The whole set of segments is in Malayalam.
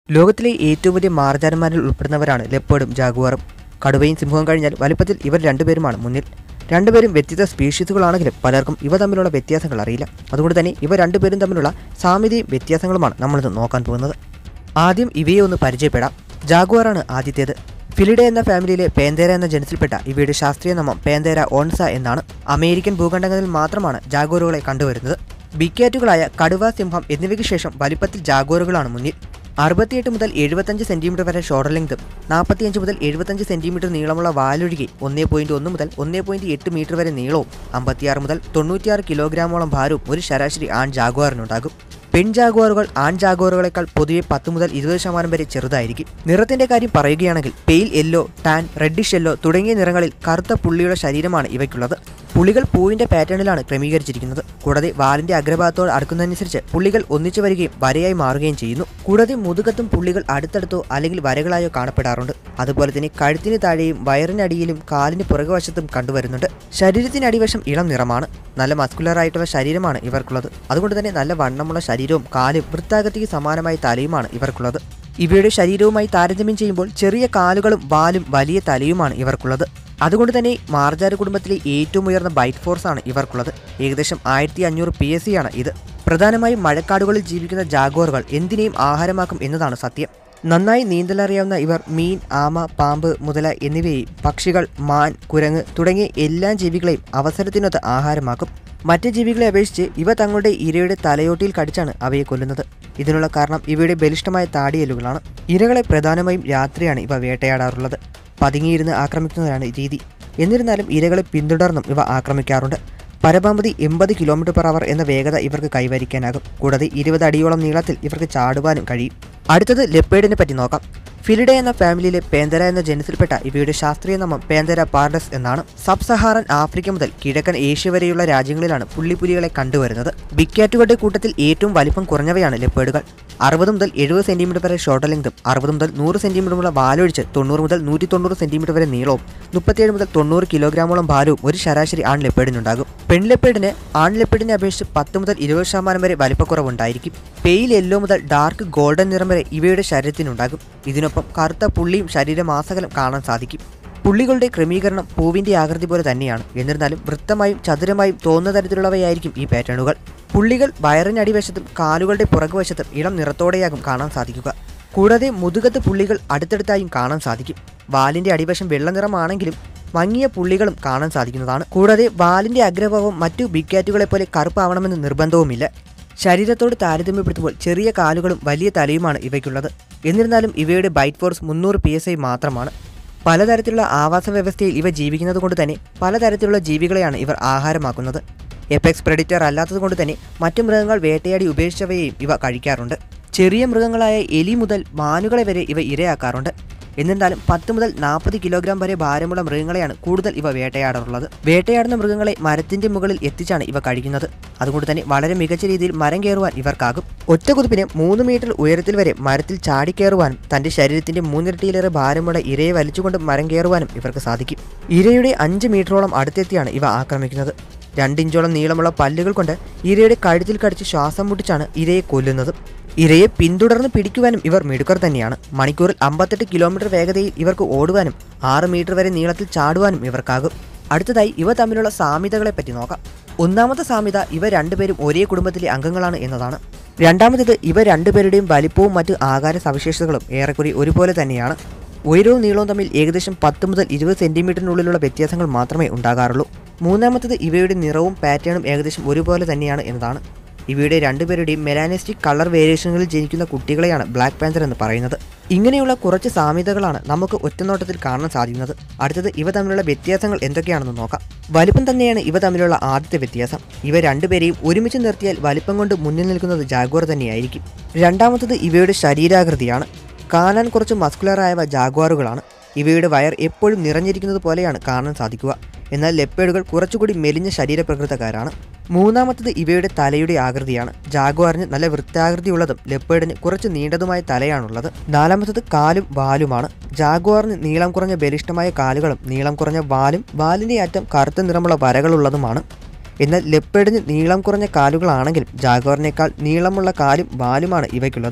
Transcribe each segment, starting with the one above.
ലോകത്തിലെ ഏറ്റവും വലിയ മാർജാരന്മാരിൽ ഉൾപ്പെടുന്നവരാണ് ലെപ്പേർഡും ജാഗുവാറും കടുവയും സിംഹവും കഴിഞ്ഞാൽ വലിപ്പത്തിൽ ഇവർ രണ്ടുപേരുമാണ് മുന്നിൽ രണ്ടുപേരും വ്യത്യസ്ത സ്പീഷീസുകളാണെങ്കിലും പലർക്കും ഇവ തമ്മിലുള്ള വ്യത്യാസങ്ങൾ അറിയില്ല അതുകൊണ്ട് തന്നെ ഇവ രണ്ടുപേരും തമ്മിലുള്ള സാമ്യതയും വ്യത്യാസങ്ങളുമാണ് നമ്മളിന്ന് നോക്കാൻ പോകുന്നത് ആദ്യം ഇവയെ ഒന്ന് പരിചയപ്പെടാം ജാഗുവാറാണ് ആദ്യത്തേത് ഫിലിഡെ എന്ന ഫാമിലിയിലെ പേന്തേര എന്ന ജനസിൽപ്പെട്ട ഇവയുടെ ശാസ്ത്രീയ നാമം പേന്തേര ഓൺസ എന്നാണ് അമേരിക്കൻ ഭൂഖണ്ഡങ്ങളിൽ മാത്രമാണ് ജാഗോറുകളെ കണ്ടുവരുന്നത് ബിക്കാറ്റുകളായ കടുവ സിംഹം എന്നിവയ്ക്ക് ശേഷം വലിപ്പത്തിൽ ജാഗോറുകളാണ് മുന്നിൽ അറുപത്തിയെട്ട് മുതൽ എഴുപത്തഞ്ച് സെന്റിമീറ്റർ വരെ ഷോർട്ടർ ലെങ്തും നാൽപ്പത്തിയഞ്ച് മുതൽ എഴുപത്തഞ്ച് സെന്റിമീറ്റർ നീളമുള്ള വാലൊഴികെ ഒന്നേ പോയിന്റ് ഒന്ന് മുതൽ ഒന്നേ പോയിന്റ് എട്ട് മീറ്റർ വരെ നീളവും അമ്പത്തിയാറ് മുതൽ തൊണ്ണൂറ്റിയാറ് കിലോഗ്രാമോളം ഭാരവും ഒരു ശരാശരി ആൺ ജാഗുവാറിനുണ്ടാകും പെൺ ജാഗുവാറുകൾ ആൺ ജാഗുവാറുകളെക്കാൾ പൊതുവെ പത്ത് മുതൽ ഇരുപത് ശതമാനം വരെ ചെറുതായിരിക്കും നിറത്തിന്റെ കാര്യം പറയുകയാണെങ്കിൽ pale yellow tan reddish yellow തുടങ്ങിയ നിറങ്ങളിൽ കറുത്ത പുള്ളിയുടെ ശരീരമാണ് ഇവയ്ക്കുള്ളത് പുള്ളികൾ പൂവിന്റെ പാറ്റേണിലാണ് ക്രമീകരിച്ചിരിക്കുന്നത് കൂടാതെ വാലിന്റെ അഗ്രഭാഗത്തോട് അടുക്കുന്നതനുസരിച്ച് പുള്ളികൾ ഒന്നിച്ചു വരികയും വരയായി മാറുകയും ചെയ്യുന്നു കൂടാതെ മുതുകത്തും പുള്ളികൾ അടുത്തടുത്തോ അല്ലെങ്കിൽ വരകളായോ കാണപ്പെടാറുണ്ട് അതുപോലെ തന്നെ കഴുത്തിന് താഴെയും വയറിനടിയിലും കാലിന് പുറകുവശത്തും കണ്ടുവരുന്നുണ്ട് ശരീരത്തിന് അടിവശം ഇളം നിറമാണ് നല്ല മസ്കുലർ ആയിട്ടുള്ള ശരീരമാണ് ഇവർക്കുള്ളത് അതുകൊണ്ട് തന്നെ നല്ല വണ്ണമുള്ള ശരീരവും കാലും വൃത്താകൃതിക്ക് സമാനമായ തലയുമാണ് ഇവർക്കുള്ളത് ഇവയുടെ ശരീരവുമായി താരതമ്യം ചെയ്യുമ്പോൾ ചെറിയ കാലുകളും വാലും വലിയ തലയുമാണ് ഇവർക്കുള്ളത് അതുകൊണ്ട് തന്നെ മാർജാര കുടുംബത്തിലെ ഏറ്റവും ഉയർന്ന ബൈറ്റ് ഫോഴ്സ് ആണ് ഇവർക്കുള്ളത് ഏകദേശം ആയിരത്തി അഞ്ഞൂറ് പി എസ് സി ആണ് ഇത് പ്രധാനമായും മഴക്കാടുകളിൽ ജീവിക്കുന്ന ജാഗോറുകൾ എന്തിനേയും ആഹാരമാക്കും എന്നതാണ് സത്യം നന്നായി നീന്തലറിയാവുന്ന ഇവർ മീൻ ആമ പാമ്പ് മുതല എന്നിവയെയും പക്ഷികൾ മാൻ കുരങ്ങ് തുടങ്ങിയ എല്ലാ ജീവികളെയും അവസരത്തിനൊത്ത് ആഹാരമാക്കും മറ്റ് ജീവികളെ അപേക്ഷിച്ച് ഇവ തങ്ങളുടെ ഇരയുടെ തലയോട്ടിയിൽ കടിച്ചാണ് അവയെ കൊല്ലുന്നത് ഇതിനുള്ള കാരണം ഇവയുടെ ബലിഷ്ഠമായ താടിയെല്ലുകളാണ് ഇരകളെ പ്രധാനമായും രാത്രിയാണ് ഇവ വേട്ടയാടാറുള്ളത് പതുങ്ങിയിരുന്ന് ആക്രമിക്കുന്നതാണ് രീതി എന്നിരുന്നാലും ഇരകളെ പിന്തുടർന്നും ഇവ ആക്രമിക്കാറുണ്ട് പരമാവധി എൺപത് കിലോമീറ്റർ പെർ അവർ എന്ന വേഗത ഇവർക്ക് കൈവരിക്കാനാകും കൂടാതെ ഇരുപത് അടിയോളം നീളത്തിൽ ഇവർക്ക് ചാടുവാനും കഴിയും അടുത്തത് ലെപ്പേഡിനെ പറ്റി നോക്കാം ഫിലിഡെ എന്ന ഫാമിലിയിലെ പേന്തര എന്ന ജനസിൽപ്പെട്ട ഇവയുടെ ശാസ്ത്രീയ നാമം പേന്തര പാർഡസ് എന്നാണ് സബ് സഹാറൻ ആഫ്രിക്ക മുതൽ കിഴക്കൻ ഏഷ്യ വരെയുള്ള രാജ്യങ്ങളിലാണ് പുള്ളിപ്പുലികളെ കണ്ടുവരുന്നത് ബിക്കാറ്റുകളുടെ കൂട്ടത്തിൽ ഏറ്റവും വലിപ്പം കുറഞ്ഞവയാണ് ലെപ്പേഡുകൾ അറുപത് മുതൽ എഴുപത് സെന്റിമീറ്റർ വരെ ഷോർട്ട് ലെങ്തും അറുപത് മുതൽ നൂറ് സെന്റിമീറ്ററുള്ള വാലൊഴിച്ച് തൊണ്ണൂറ് മുതൽ നൂറ്റി തൊണ്ണൂറ് സെന്റിമീറ്റർ വരെ നീളവും മുപ്പത്തിയേഴ് മുതൽ തൊണ്ണൂറ് കിലോഗ്രാമോളം ഭാരവും ഒരു ശരാശരി ആൺ ലെപ്പേഡിനുണ്ടാകും പെൺ ലെപ്പേഡിന് ആൺ ലെപ്പേഡിനെ അപേക്ഷിച്ച് പത്ത് മുതൽ ഇരുപത് ശതമാനം വരെ വലിപ്പക്കുറവുണ്ടായിരിക്കും പെയിൽ യെല്ലോ മുതൽ ഡാർക്ക് ഗോൾഡൻ നിറം വരെ ഇവയുടെ ശരീരത്തിനുണ്ടാകും ഇതിനൊപ്പം കറുത്ത പുള്ളിയും ശരീരമാസകലം കാണാൻ സാധിക്കും പുള്ളികളുടെ ക്രമീകരണം പൂവിന്റെ ആകൃതി പോലെ തന്നെയാണ് എന്നിരുന്നാലും വൃത്തമായും ചതുരമായും തോന്നുന്ന തരത്തിലുള്ളവയായിരിക്കും ഈ പാറ്റേണുകൾ പുള്ളികൾ വയറിനടിവശത്തും കാലുകളുടെ പുറകുവശത്തും ഇളം നിറത്തോടെയാകും കാണാൻ സാധിക്കുക കൂടാതെ മുതുകത്ത് പുള്ളികൾ അടുത്തടുത്തായും കാണാൻ സാധിക്കും വാലിന്റെ അടിവശം വെള്ള നിറമാണെങ്കിലും മങ്ങിയ പുള്ളികളും കാണാൻ സാധിക്കുന്നതാണ് കൂടാതെ വാലിന്റെ അഗ്രഭാവം മറ്റു ബിക്കാറ്റുകളെ പോലെ കറുപ്പാവണമെന്ന് നിർബന്ധവുമില്ല ശരീരത്തോട് താരതമ്യപ്പെടുത്തുമ്പോൾ ചെറിയ കാലുകളും വലിയ തലയുമാണ് ഇവയ്ക്കുള്ളത് എന്നിരുന്നാലും ഇവയുടെ ബൈറ്റ് ഫോഴ്സ് മുന്നൂറ് പി എസ് ഐ മാത്രമാണ് പലതരത്തിലുള്ള ആവാസ വ്യവസ്ഥയിൽ ഇവ ജീവിക്കുന്നത് കൊണ്ട് തന്നെ പലതരത്തിലുള്ള ജീവികളെയാണ് ഇവർ ആഹാരമാക്കുന്നത് എപ്പെക്സ് പ്രെഡിറ്റർ അല്ലാത്തതുകൊണ്ട് തന്നെ മറ്റു മൃഗങ്ങൾ വേട്ടയാടി ഉപേക്ഷിച്ചവയെയും ഇവ കഴിക്കാറുണ്ട് ചെറിയ മൃഗങ്ങളായ എലി മുതൽ മാനുകളെ വരെ ഇവ ഇരയാക്കാറുണ്ട് എന്നിരുന്നാലും പത്ത് മുതൽ നാൽപ്പത് കിലോഗ്രാം വരെ ഭാരമുള്ള മൃഗങ്ങളെയാണ് കൂടുതൽ ഇവ വേട്ടയാടാറുള്ളത് വേട്ടയാടുന്ന മൃഗങ്ങളെ മരത്തിന്റെ മുകളിൽ എത്തിച്ചാണ് ഇവ കഴിക്കുന്നത് അതുകൊണ്ട് തന്നെ വളരെ മികച്ച രീതിയിൽ മരം കയറുവാൻ ഇവർക്കാകും ഒറ്റക്കുതിപ്പിന് മൂന്ന് മീറ്റർ ഉയരത്തിൽ വരെ മരത്തിൽ ചാടിക്കയറുവാനും തന്റെ ശരീരത്തിന്റെ മൂന്നിരട്ടിയിലേറെ ഭാരമുള്ള ഇരയെ വലിച്ചുകൊണ്ട് മരം കയറുവാനും ഇവർക്ക് സാധിക്കും ഇരയുടെ അഞ്ച് മീറ്ററോളം അടുത്തെത്തിയാണ് ഇവ ആക്രമിക്കുന്നത് രണ്ടിഞ്ചോളം നീളമുള്ള പല്ലുകൾ കൊണ്ട് ഇരയുടെ കഴുത്തിൽ കടിച്ച് ശ്വാസം മുട്ടിച്ചാണ് ഇരയെ കൊല്ലുന്നത് ഇരയെ പിന്തുടർന്ന് പിടിക്കുവാനും ഇവർ മിടുക്കർ തന്നെയാണ് മണിക്കൂറിൽ അമ്പത്തെട്ട് കിലോമീറ്റർ വേഗതയിൽ ഇവർക്ക് ഓടുവാനും ആറ് മീറ്റർ വരെ നീളത്തിൽ ചാടുവാനും ഇവർക്കാകും അടുത്തതായി ഇവ തമ്മിലുള്ള സാമ്യതകളെ പറ്റി നോക്കാം ഒന്നാമത്തെ സാമ്യത ഇവ രണ്ടുപേരും ഒരേ കുടുംബത്തിലെ അംഗങ്ങളാണ് എന്നതാണ് രണ്ടാമത്തേത് ഇവ രണ്ടുപേരുടെയും വലിപ്പവും മറ്റ് ആകാര സവിശേഷതകളും ഏറെക്കുറെ ഒരുപോലെ തന്നെയാണ് ഉയരവും നീളവും തമ്മിൽ ഏകദേശം പത്ത് മുതൽ ഇരുപത് സെന്റിമീറ്ററിനുള്ളിലുള്ള വ്യത്യാസങ്ങൾ മാത്രമേ ഉണ്ടാകാറുള്ളൂ മൂന്നാമത്തത് ഇവയുടെ നിറവും പാറ്റേണും ഏകദേശം ഒരുപോലെ തന്നെയാണ് എന്നതാണ് ഇവയുടെ രണ്ടുപേരുടെയും മെലാനിസ്റ്റിക് കളർ വേരിയേഷനുകളിൽ ജനിക്കുന്ന കുട്ടികളെയാണ് ബ്ലാക്ക് പാന്തർ എന്ന് പറയുന്നത് ഇങ്ങനെയുള്ള കുറച്ച് സാമ്യതകളാണ് നമുക്ക് ഒറ്റനോട്ടത്തിൽ കാണാൻ സാധിക്കുന്നത് അടുത്തത് ഇവ തമ്മിലുള്ള വ്യത്യാസങ്ങൾ എന്തൊക്കെയാണെന്ന് നോക്കാം വലിപ്പം തന്നെയാണ് ഇവ തമ്മിലുള്ള ആദ്യത്തെ വ്യത്യാസം ഇവ രണ്ടുപേരെയും ഒരുമിച്ച് നിർത്തിയാൽ വലിപ്പം കൊണ്ട് മുന്നിൽ നിൽക്കുന്നത് ജാഗ്വർ തന്നെയായിരിക്കും രണ്ടാമത്തത് ഇവയുടെ ശരീരാകൃതിയാണ് കാണാൻ കുറച്ച് മസ്കുലറായവ ജാഗ്വാറുകളാണ് ഇവയുടെ വയർ എപ്പോഴും നിറഞ്ഞിരിക്കുന്നത് പോലെയാണ് കാണാൻ സാധിക്കുക എന്നാൽ ലെപ്പേഡുകൾ കുറച്ചുകൂടി മെലിഞ്ഞ ശരീരപ്രകൃതക്കാരാണ് മൂന്നാമത്തത് ഇവയുടെ തലയുടെ ആകൃതിയാണ് ജാഗ്വാറിന് നല്ല വൃത്താകൃതിയുള്ളതും ലെപ്പേഡിന് കുറച്ച് നീണ്ടതുമായ തലയാണുള്ളത് നാലാമത്തത് കാലും വാലുമാണ് ജാഗ്വാറിന് നീളം കുറഞ്ഞ ബലിഷ്ഠമായ കാലുകളും നീളം കുറഞ്ഞ വാലും വാലിന്റെ അറ്റം കറുത്ത നിറമുള്ള വരകളുള്ളതുമാണ് എന്നാൽ ലെപ്പേഡിന് നീളം കുറഞ്ഞ കാലുകളാണെങ്കിലും ജാഗ്വാറിനേക്കാൾ നീളമുള്ള കാലും വാലുമാണ് ഇവയ്ക്കുള്ളത്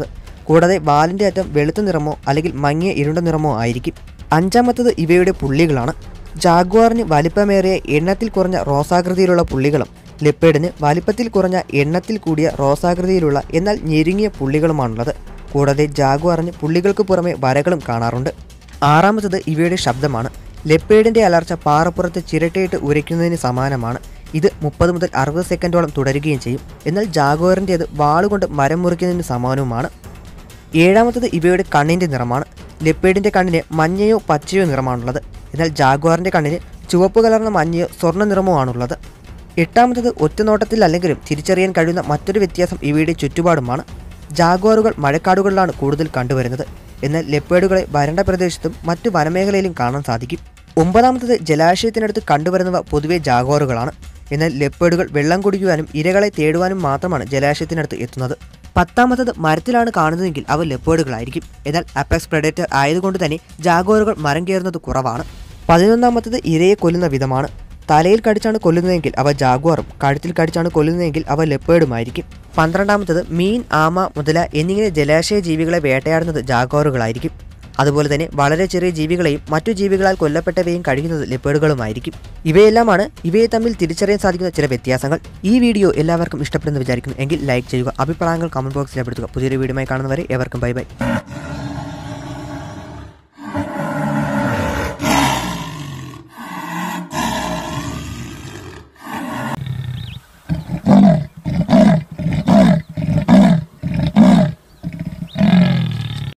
കൂടാതെ വാലിൻ്റെ അറ്റം വെളുത്ത നിറമോ അല്ലെങ്കിൽ മങ്ങിയ ഇരുണ്ട നിറമോ ആയിരിക്കും അഞ്ചാമത്തത് ഇവയുടെ പുള്ളികളാണ് ജാഗ്വാറിന് വലിപ്പമേറിയ എണ്ണത്തിൽ കുറഞ്ഞ റോസാകൃതിയിലുള്ള പുള്ളികളും ലെപ്പേഡിന് വലിപ്പത്തിൽ കുറഞ്ഞ എണ്ണത്തിൽ കൂടിയ റോസാകൃതിയിലുള്ള എന്നാൽ ഞെരുങ്ങിയ പുള്ളികളുമാണുള്ളത് കൂടാതെ ജാഗ്വാറിന് പുള്ളികൾക്ക് പുറമെ വരകളും കാണാറുണ്ട് ആറാമത്തത് ഇവയുടെ ശബ്ദമാണ് ലെപ്പേഡിന്റെ അലർച്ച പാറപ്പുറത്ത് ചിരട്ടയിട്ട് ഉരയ്ക്കുന്നതിന് സമാനമാണ് ഇത് മുപ്പത് മുതൽ അറുപത് സെക്കൻഡോളം തുടരുകയും ചെയ്യും എന്നാൽ ജാഗോറിൻ്റേത് വാളുകൊണ്ട് മരം മുറിക്കുന്നതിന് സമാനവുമാണ് ഏഴാമത്തത് ഇവയുടെ കണ്ണിൻ്റെ നിറമാണ് ലെപ്പേഡിൻ്റെ കണ്ണിന് മഞ്ഞയോ പച്ചയോ നിറമാണുള്ളത് എന്നാൽ ജാഗ്വാറിൻ്റെ കണ്ണിന് ചുവപ്പ് കലർന്ന മഞ്ഞയോ സ്വർണ്ണ നിറമോ ആണുള്ളത് എട്ടാമത്തത് ഒറ്റനോട്ടത്തിൽ അല്ലെങ്കിലും തിരിച്ചറിയാൻ കഴിയുന്ന മറ്റൊരു വ്യത്യാസം ഇവയുടെ ചുറ്റുപാടുമാണ് ജാഗ്വാറുകൾ മഴക്കാടുകളിലാണ് കൂടുതൽ കണ്ടുവരുന്നത് എന്നാൽ ലെപ്പേഡുകളെ വരണ്ട പ്രദേശത്തും മറ്റു വനമേഖലയിലും കാണാൻ സാധിക്കും ഒമ്പതാമത്തത് ജലാശയത്തിനടുത്ത് കണ്ടുവരുന്നവ പൊതുവെ ജാഗ്വാറുകളാണ് എന്നാൽ ലെപ്പേഡുകൾ വെള്ളം കുടിക്കുവാനും ഇരകളെ തേടുവാനും മാത്രമാണ് ജലാശയത്തിനടുത്ത് എത്തുന്നത് പത്താമത്തത് മരത്തിലാണ് കാണുന്നതെങ്കിൽ അവ ലെപ്പേഡുകളായിരിക്കും എന്നാൽ അപ്പെക്സ് പ്രഡേറ്റർ ആയതുകൊണ്ട് തന്നെ ജാഗോറുകൾ മരം കയറുന്നത് കുറവാണ് പതിനൊന്നാമത്തത് ഇരയെ കൊല്ലുന്ന വിധമാണ് തലയിൽ കടിച്ചാണ് കൊല്ലുന്നതെങ്കിൽ അവ ജാഗ്വാറും കഴുത്തിൽ കടിച്ചാണ് കൊല്ലുന്നതെങ്കിൽ അവ ലെപ്പേഡുമായിരിക്കും പന്ത്രണ്ടാമത്തത് മീൻ ആമ മുതല എന്നിങ്ങനെ ജലാശയ ജീവികളെ വേട്ടയാടുന്നത് ജാഗ്വാറുകളായിരിക്കും അതുപോലെ തന്നെ വളരെ ചെറിയ ജീവികളെയും മറ്റു ജീവികളാൽ കൊല്ലപ്പെട്ടവയും കഴിയുന്നത് ലെപ്പേഡുകളുമായിരിക്കും ഇവയെല്ലാമാണ് ഇവയെ തമ്മിൽ തിരിച്ചറിയാൻ സാധിക്കുന്ന ചില വ്യത്യാസങ്ങൾ ഈ വീഡിയോ എല്ലാവർക്കും ഇഷ്ടപ്പെടുന്നു വിചാരിക്കുന്നു എങ്കിൽ ലൈക്ക് ചെയ്യുക അഭിപ്രായങ്ങൾ കമന്റ് ബോക്സിൽ രേഖപ്പെടുത്തുക പുതിയൊരു വീഡിയോയുമായി കാണുന്നവരെ എവർക്കും ബൈ ബൈ